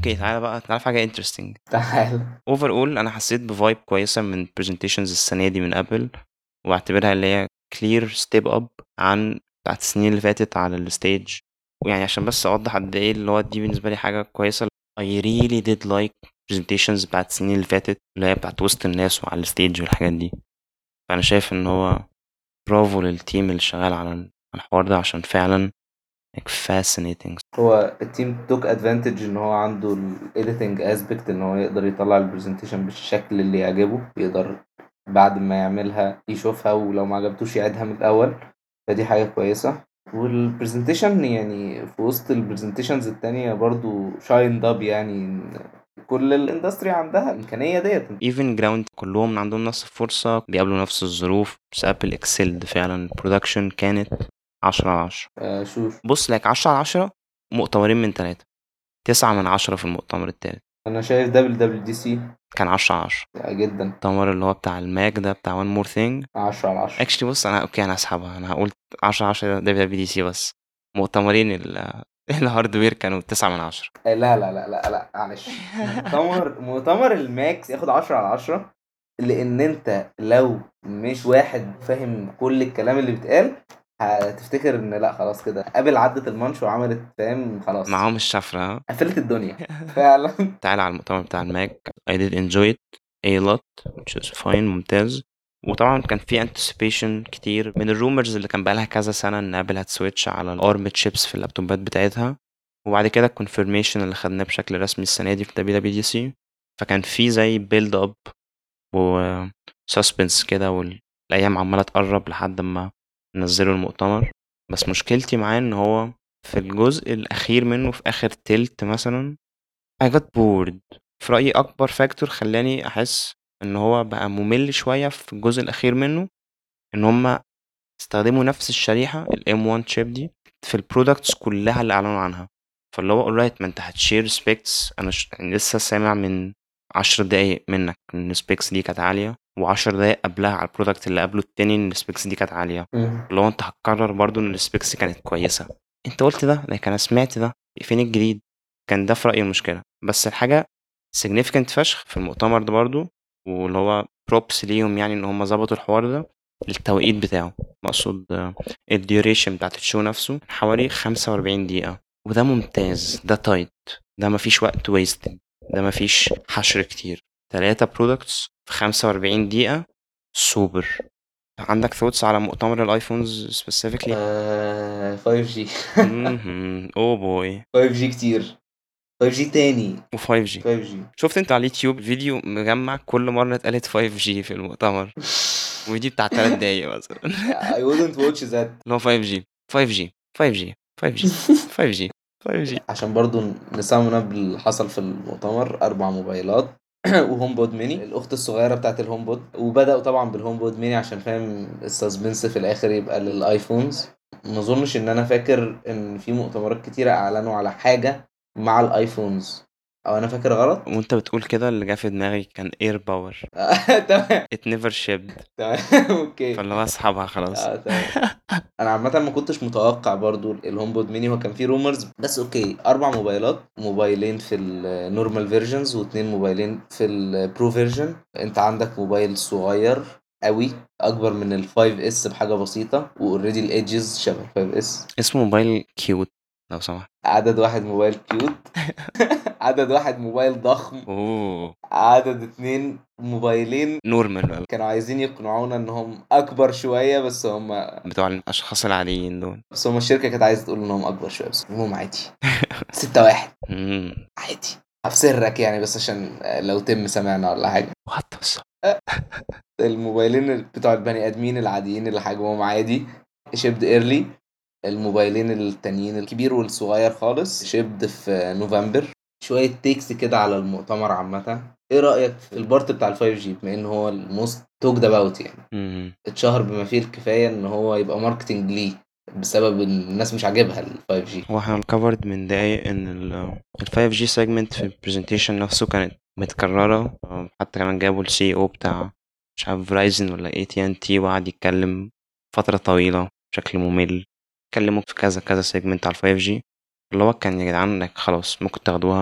اوكي تعالى بقى تعالى في حاجه انترستنج تعال اوفر اول انا حسيت بفايب كويسه من برزنتيشنز السنه دي من ابل واعتبرها اللي هي كلير ستيب اب عن بتاعت السنين اللي فاتت على الستيج ويعني عشان بس اوضح قد ايه اللي هو دي بالنسبه لي حاجه كويسه I really did like presentations بتاعت السنين اللي فاتت اللي هي بتاعت وسط الناس وعلى الستيج والحاجات دي فانا شايف ان هو برافو للتيم اللي شغال على الحوار ده عشان فعلا like fascinating هو التيم توك ادفانتج ان هو عنده الايديتنج اسبكت ان هو يقدر يطلع البرزنتيشن بالشكل اللي يعجبه يقدر بعد ما يعملها يشوفها ولو ما عجبتوش يعيدها من الاول فدي حاجه كويسه والبرزنتيشن يعني في وسط البرزنتيشنز التانية برضو شايند اب يعني كل الاندستري عندها الامكانيه ديت even جراوند كلهم عندهم نفس الفرصة بيقابلوا نفس الظروف بس ابل اكسلد فعلا البرودكشن كانت عشرة على عشرة آه شوف بص لك عشرة على عشرة مؤتمرين من ثلاثة تسعة من عشرة في المؤتمر التالت انا شايف دبل دبليو دي سي كان عشرة على عشرة جدا المؤتمر اللي هو بتاع الماك ده بتاع وان مور ثينج 10 على 10 اكشلي بص انا اوكي انا هسحبها انا هقول عشرة على عشرة دبليو دبليو دي سي بس مؤتمرين ال- الهاردوير كانوا تسعة من عشرة لا لا لا لا لا معلش مؤتمر مؤتمر الماكس ياخد 10 على 10 لان انت لو مش واحد فاهم كل الكلام اللي بيتقال هتفتكر ان لا خلاص كده ابل عدت المانش وعملت فاهم خلاص معاهم الشفرة ها قفلت الدنيا فعلا تعالى على المؤتمر بتاع الماك I did enjoy it a lot which is fine ممتاز وطبعا كان في anticipation كتير من الرومرز اللي كان بقالها كذا سنة ان ابل هتسويتش على الارم تشيبس في اللابتوبات بتاعتها وبعد كده الكونفirmation اللي خدناه بشكل رسمي السنة دي في دبليو دبليو دي سي فكان في زي بيلد اب و suspense كده والايام عمالة تقرب لحد ما نزلوا المؤتمر بس مشكلتي معاه ان هو في الجزء الاخير منه في اخر تلت مثلا I got bored في رأيي أكبر فاكتور خلاني أحس إن هو بقى ممل شوية في الجزء الأخير منه إن هما استخدموا نفس الشريحة ال M1 chip دي في البرودكتس كلها اللي أعلنوا عنها فاللي هو alright ما أنت هتشير سبيكس أنا ش... يعني لسه سامع من عشر دقايق منك إن السبيكس دي كانت عالية وعشر دقايق قبلها على البرودكت اللي قبله التاني إن السبيكس دي كانت عالية اللي هو أنت هتقرر برضو إن السبيكس دي كانت كويسة أنت قلت ده لكن أنا سمعت ده فين الجديد كان ده في رأيي المشكلة بس الحاجة significant فشخ في المؤتمر ده برضو واللي هو بروبس ليهم يعني ان هم ظبطوا الحوار ده التوقيت بتاعه مقصود الديوريشن بتاعت الشو نفسه حوالي 45 دقيقة وده ممتاز ده تايت ده مفيش وقت ويستد ده مفيش حشر كتير تلاتة برودكتس في 45 دقيقة سوبر عندك ثوتس على مؤتمر الايفونز سبيسيفيكلي آه 5 جي اوه بوي 5 جي كتير 5 جي تاني و5 جي 5 جي شفت انت على اليوتيوب فيديو مجمع كل مرة اتقالت 5G في المؤتمر ودي بتاع 3 دقايق مثلا I wouldn't watch that اللي هو 5G 5G 5G 5G 5G 5G عشان برضو نسمنا باللي حصل في المؤتمر اربع موبايلات وهوم بود ميني الاخت الصغيره بتاعت الهوم بود وبداوا طبعا بالهوم بود ميني عشان فاهم السسبنس في الاخر يبقى للايفونز ما اظنش ان انا فاكر ان في مؤتمرات كتيره اعلنوا على حاجه مع الايفونز او انا فاكر غلط وانت بتقول كده اللي جه في دماغي كان اير باور تمام ات نيفر شيبد تمام اوكي فاللي هو اسحبها خلاص اه تمام انا عامه ما كنتش متوقع برضو الهوم بود ميني هو كان فيه رومرز بس اوكي اربع موبايلات موبايلين في النورمال فيرجنز واثنين موبايلين في البرو فيرجن انت عندك موبايل صغير قوي اكبر من ال 5 اس بحاجه بسيطه واوريدي الايدجز شبه 5 اس اسمه موبايل كيوت لو سمحت عدد واحد موبايل كيوت عدد واحد موبايل ضخم اوه عدد اتنين موبايلين نورمال بقى كانوا عايزين يقنعونا ان هم اكبر شويه بس هم بتوع الاشخاص العاديين دول بس هم الشركه كانت عايزه تقول انهم اكبر شويه بس هم عادي ستة واحد امم عادي هفسرك يعني بس عشان لو تم سمعنا ولا حاجه وات الموبايلين بتوع البني ادمين العاديين اللي حجمهم عادي شيبد ايرلي الموبايلين التانيين الكبير والصغير خالص شيبد في نوفمبر شويه تيكس كده على المؤتمر عامه ايه رايك في البارت بتاع ال 5 جي بما ان هو الموست توكد اباوت يعني امم اتشهر بما فيه الكفايه ان هو يبقى ماركتنج ليه بسبب ان الناس مش عاجبها ال 5 جي هو احنا uncovered من دقايق ان ال ال 5G segment في البرزنتيشن نفسه كانت متكررة حتى كمان جابوا السي او بتاع مش عارف فرايزن ولا اي تي ان تي وقعد يتكلم فترة طويلة بشكل ممل اتكلموا في كذا كذا سيجمنت على ال 5G اللي هو كان يا جدعان like خلاص ممكن تاخدوها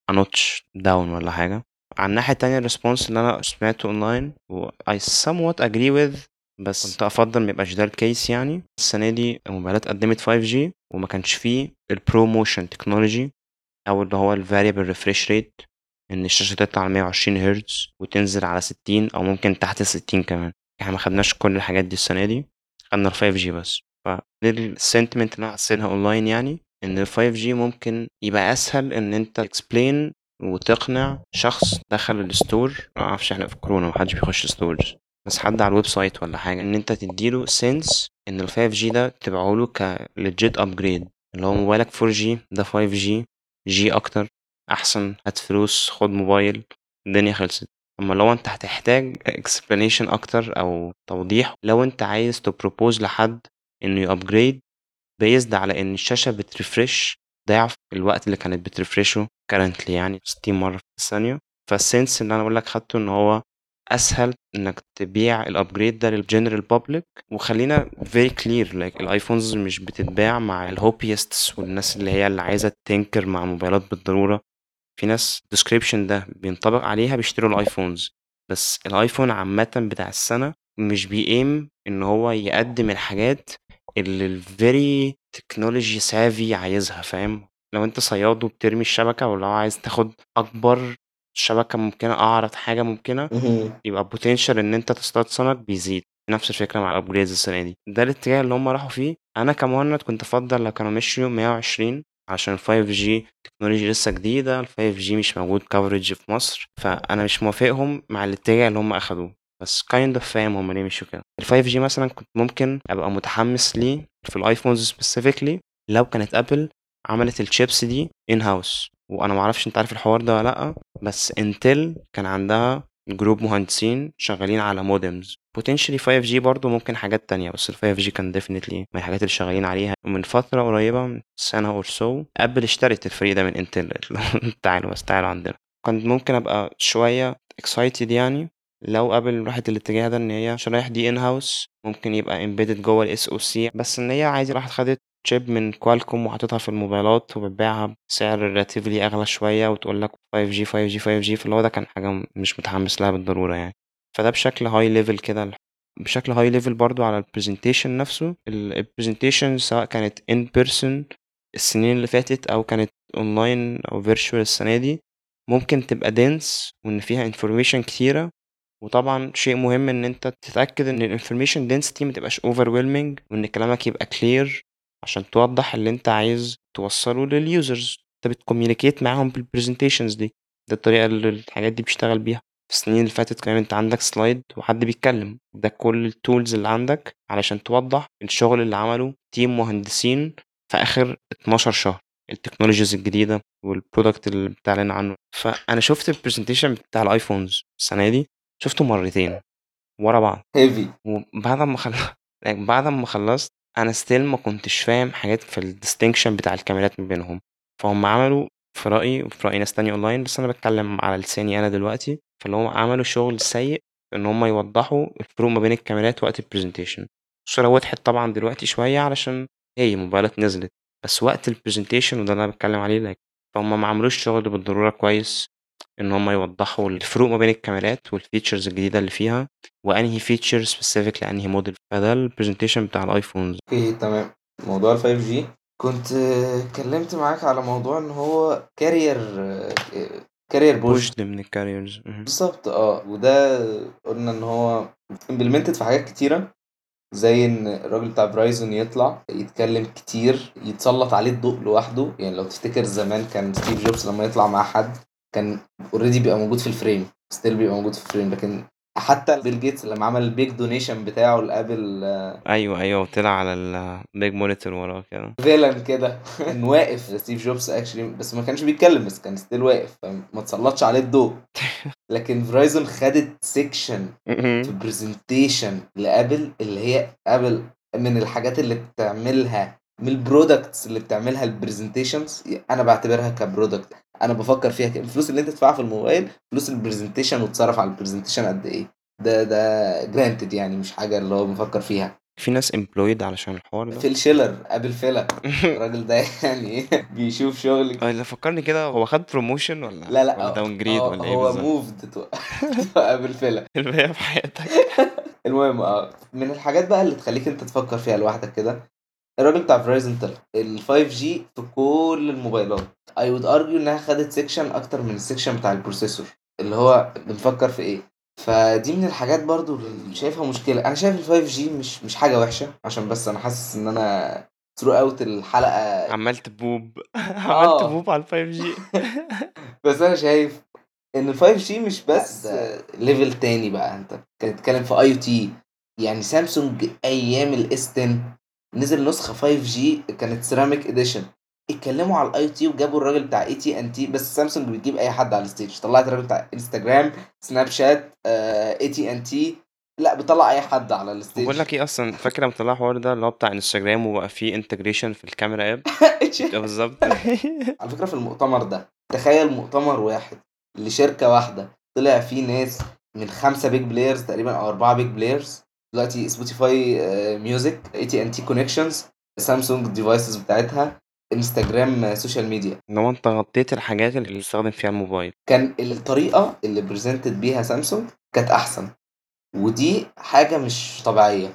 نوتش داون ولا حاجة على الناحية التانية الريسبونس اللي أنا سمعته أونلاين و I somewhat agree with بس كنت أفضل ميبقاش ده الكيس يعني السنة دي الموبايلات قدمت 5G وما كانش فيه البرو موشن تكنولوجي أو اللي هو الفاريبل ريفريش ريت إن الشاشة تطلع على 120 هرتز وتنزل على 60 أو ممكن تحت 60 كمان احنا ما خدناش كل الحاجات دي السنة دي خدنا ال 5G بس فدي السنتمنت اللي أنا حسيتها أونلاين يعني إن ال 5G ممكن يبقى أسهل إن أنت explain وتقنع شخص دخل الستور معرفش احنا في كورونا محدش بيخش ستورز بس حد على الويب سايت ولا حاجة إن أنت تديله سنس إن ال 5G ده تبيعه ك legit upgrade اللي هو موبايلك 4G ده 5G جي أكتر أحسن هات فلوس خد موبايل الدنيا خلصت أما لو أنت هتحتاج explanation أكتر أو توضيح لو أنت عايز تبروبوز لحد إنه يأبجريد بيزد على إن الشاشة بترفرش ضعف الوقت اللي كانت بترفرشه currently يعني 60 مرة في الثانية فالسنس اللي أنا بقول لك خدته إن هو أسهل إنك تبيع الأبجريد ده للجنرال بابليك وخلينا very clear like الأيفونز مش بتتباع مع الهوبيستس والناس اللي هي اللي عايزة تنكر مع الموبايلات بالضرورة في ناس description ده بينطبق عليها بيشتروا الأيفونز بس الأيفون عامة بتاع السنة مش بيقيم إن هو يقدم الحاجات اللي الفيري تكنولوجي سافي عايزها فاهم لو انت صياد وبترمي الشبكة ولو عايز تاخد أكبر شبكة ممكنة أعرض حاجة ممكنة مهم. يبقى بوتنشال إن أنت تصطاد سمك بيزيد نفس الفكرة مع الأبجريدز السنة دي ده الاتجاه اللي هم راحوا فيه أنا كمهند كنت أفضل لو كانوا مشيوا 120 عشان 5G تكنولوجي لسه جديدة ال 5G مش موجود كفرج في مصر فأنا مش موافقهم مع الاتجاه اللي هم أخدوه بس kind of فاهم هم ليه مشوا كده ال 5G مثلا كنت ممكن أبقى متحمس ليه في الأيفونز specifically لو كانت أبل عملت الشيبس دي in house وأنا معرفش أنت عارف الحوار ده ولا لأ بس انتل كان عندها جروب مهندسين شغالين على مودمز potentially 5G برضو ممكن حاجات تانية بس ال 5G كان definitely من الحاجات اللي شغالين عليها ومن فترة قريبة من سنة اور سو ابل اشترت الفريق ده من انتل قالت له تعالوا بس تعالوا عندنا كنت ممكن ابقى شوية excited يعني لو ابل راحت الاتجاه ده ان هي شرايح دي ان هاوس ممكن يبقى embedded جوه الاس او سي بس ان هي عايزة راحت خدت شيب من كوالكوم وحطيتها في الموبايلات وبتبيعها بسعر ريلاتيفلي اغلى شويه وتقول لك 5G 5G 5G فاللي هو ده كان حاجه مش متحمس لها بالضروره يعني فده بشكل هاي ليفل كده بشكل هاي ليفل برضو على البرزنتيشن نفسه البرزنتيشن سواء كانت ان بيرسون السنين اللي فاتت او كانت اونلاين او فيرتشوال السنه دي ممكن تبقى دنس وان فيها انفورميشن كتيره وطبعا شيء مهم ان انت تتاكد ان الانفورميشن density ما تبقاش overwhelming وان كلامك يبقى clear عشان توضح اللي انت عايز توصله لليوزرز انت بتكوميونيكيت معاهم بالبرزنتيشنز دي ده الطريقه اللي الحاجات دي بيشتغل بيها في السنين اللي فاتت كان انت عندك سلايد وحد بيتكلم ده كل التولز اللي عندك علشان توضح الشغل اللي عمله تيم مهندسين في اخر 12 شهر التكنولوجيز الجديده والبرودكت اللي بتعلن عنه فانا شفت البرزنتيشن بتاع الايفونز السنه دي شفته مرتين ورا بعض هيفي وبعد ما خل... like بعد ما خلصت انا ستيل ما كنتش فاهم حاجات في الديستنكشن بتاع الكاميرات ما بينهم فهم عملوا في رايي وفي راي ناس تانية اونلاين بس انا بتكلم على لساني انا دلوقتي فاللي هم عملوا شغل سيء ان هم يوضحوا الفروق ما بين الكاميرات وقت البرزنتيشن الصوره وضحت طبعا دلوقتي شويه علشان هي موبايلات نزلت بس وقت البرزنتيشن وده اللي انا بتكلم عليه like فهم ما عملوش شغل بالضروره كويس ان هم يوضحوا الفروق ما بين الكاميرات والفيتشرز الجديده اللي فيها وانهي فيتشر سبيسيفيك لانهي موديل فده البرزنتيشن بتاع الايفونز اوكي تمام موضوع ال 5G كنت آه، اتكلمت معاك على موضوع ان هو كارير كارير بوش بوشد من الكاريرز بالظبط اه وده قلنا ان هو امبلمنتد في حاجات كتيره زي ان الراجل بتاع برايزون يطلع يتكلم كتير يتسلط عليه الضوء لوحده يعني لو تفتكر زمان كان ستيف جوبز لما يطلع مع حد كان اوريدي بيبقى موجود في الفريم ستيل بيبقى موجود في الفريم لكن حتى بيل جيتس لما عمل البيج دونيشن بتاعه لابل آه، ايوه ايوه وطلع على البيج مونيتور وراه كده فيلن كده كان واقف ستيف جوبز اكشلي بس ما كانش بيتكلم بس كان ستيل واقف فما تسلطش عليه الضوء لكن فرايزون خدت سيكشن في برزنتيشن لابل اللي هي ابل من الحاجات اللي بتعملها من البرودكتس اللي بتعملها البرزنتيشنز انا بعتبرها كبرودكت انا بفكر فيها كده الفلوس اللي انت تدفعها في الموبايل فلوس البرزنتيشن وتصرف على البرزنتيشن قد ايه ده ده جرانتد يعني مش حاجه اللي هو بفكر فيها في ناس employed علشان الحوار ده فيل شيلر ابل فيلا الراجل ده يعني بيشوف شغل آه، اللي فكرني كده هو خد بروموشن ولا لا لا ولا هو- داون جريد هو- ولا ايه هو بالظبط موفد تو ابل فيلا الباقي في حياتك المهم اه من الحاجات بقى اللي تخليك انت تفكر فيها لوحدك كده الراجل بتاع فرايزن طلع ال 5 جي في كل الموبايلات اي وود ارجيو انها خدت سيكشن اكتر من السيكشن بتاع البروسيسور اللي هو بنفكر في ايه فدي من الحاجات برضو اللي شايفها مشكله انا شايف ال 5 جي مش مش حاجه وحشه عشان بس انا حاسس ان انا ثرو اوت الحلقه عمال تبوب عمال آه. تبوب على ال 5 جي بس انا شايف ان ال 5 جي مش بس ليفل تاني بقى انت بتتكلم في اي او تي يعني سامسونج ايام الاس 10 نزل نسخه 5 جي كانت سيراميك اديشن اتكلموا على الاي تي وجابوا الراجل بتاع اي تي ان تي بس سامسونج بتجيب اي حد على الستيج طلعت الراجل بتاع انستجرام سناب شات اي تي ان تي لا بتطلع اي حد على الستيج بقول لك ايه اصلا فاكر لما طلع الحوار ده اللي هو بتاع انستجرام وبقى فيه انتجريشن في الكاميرا اب ده بالظبط على فكره في المؤتمر ده تخيل مؤتمر واحد لشركه واحده طلع فيه ناس من خمسه بيج بلايرز تقريبا او اربعه بيج بلايرز دلوقتي سبوتيفاي ميوزك اي تي ان تي كونكشنز سامسونج ديفايسز بتاعتها انستجرام سوشيال ميديا ان هو انت غطيت الحاجات اللي بتستخدم فيها الموبايل كان الطريقه اللي بريزنتد بيها سامسونج كانت احسن ودي حاجه مش طبيعيه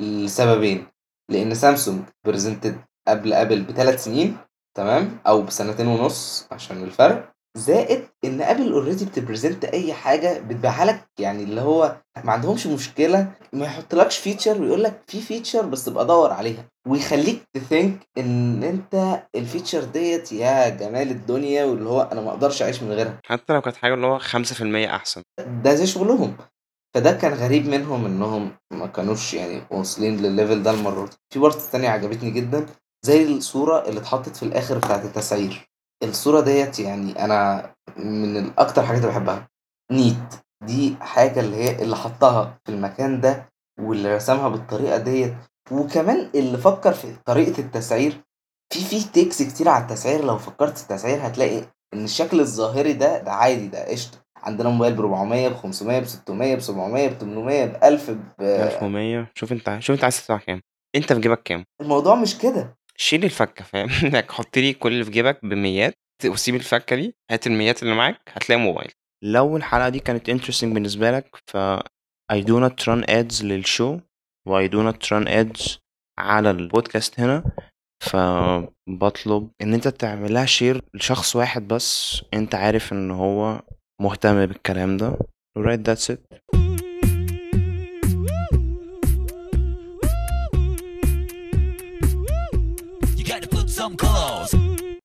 لسببين لان سامسونج بريزنتد قبل ابل بثلاث سنين تمام او بسنتين ونص عشان الفرق زائد ان ابل اوريدي بتبريزنت اي حاجه بتبيعها لك يعني اللي هو ما عندهمش مشكله ما يحطلكش فيتشر ويقول لك في فيتشر بس ابقى دور عليها ويخليك تثينك ان انت الفيتشر ديت يا جمال الدنيا واللي هو انا ما اقدرش اعيش من غيرها حتى لو كانت حاجه اللي هو 5% احسن ده زي شغلهم فده كان غريب منهم انهم ما كانوش يعني واصلين للليفل ده المره دي في بارت تانية عجبتني جدا زي الصوره اللي اتحطت في الاخر بتاعت التسعير الصوره ديت يعني انا من الاكتر حاجات اللي بحبها نيت دي حاجه اللي هي اللي حطها في المكان ده واللي رسمها بالطريقه ديت وكمان اللي فكر في طريقه التسعير في في تيكس كتير على التسعير لو فكرت في التسعير هتلاقي ان الشكل الظاهري ده ده عادي ده قشطه عندنا موبايل ب 400 ب 500 ب 600 ب 700 ب 800 ب 1000 ب 1100 شوف انت شوف انت عايز تدفع كام انت في جيبك كام الموضوع مش كده شيل الفكه فاهم انك حط لي كل اللي في جيبك بميات وسيب الفكه دي هات الميات اللي معاك هتلاقي موبايل لو الحلقه دي كانت interesting بالنسبه لك ف I do not run ads للشو و I do not run ads على البودكاست هنا فبطلب ان انت تعملها شير لشخص واحد بس انت عارف ان هو مهتم بالكلام ده alright that's it You gotta put some colors.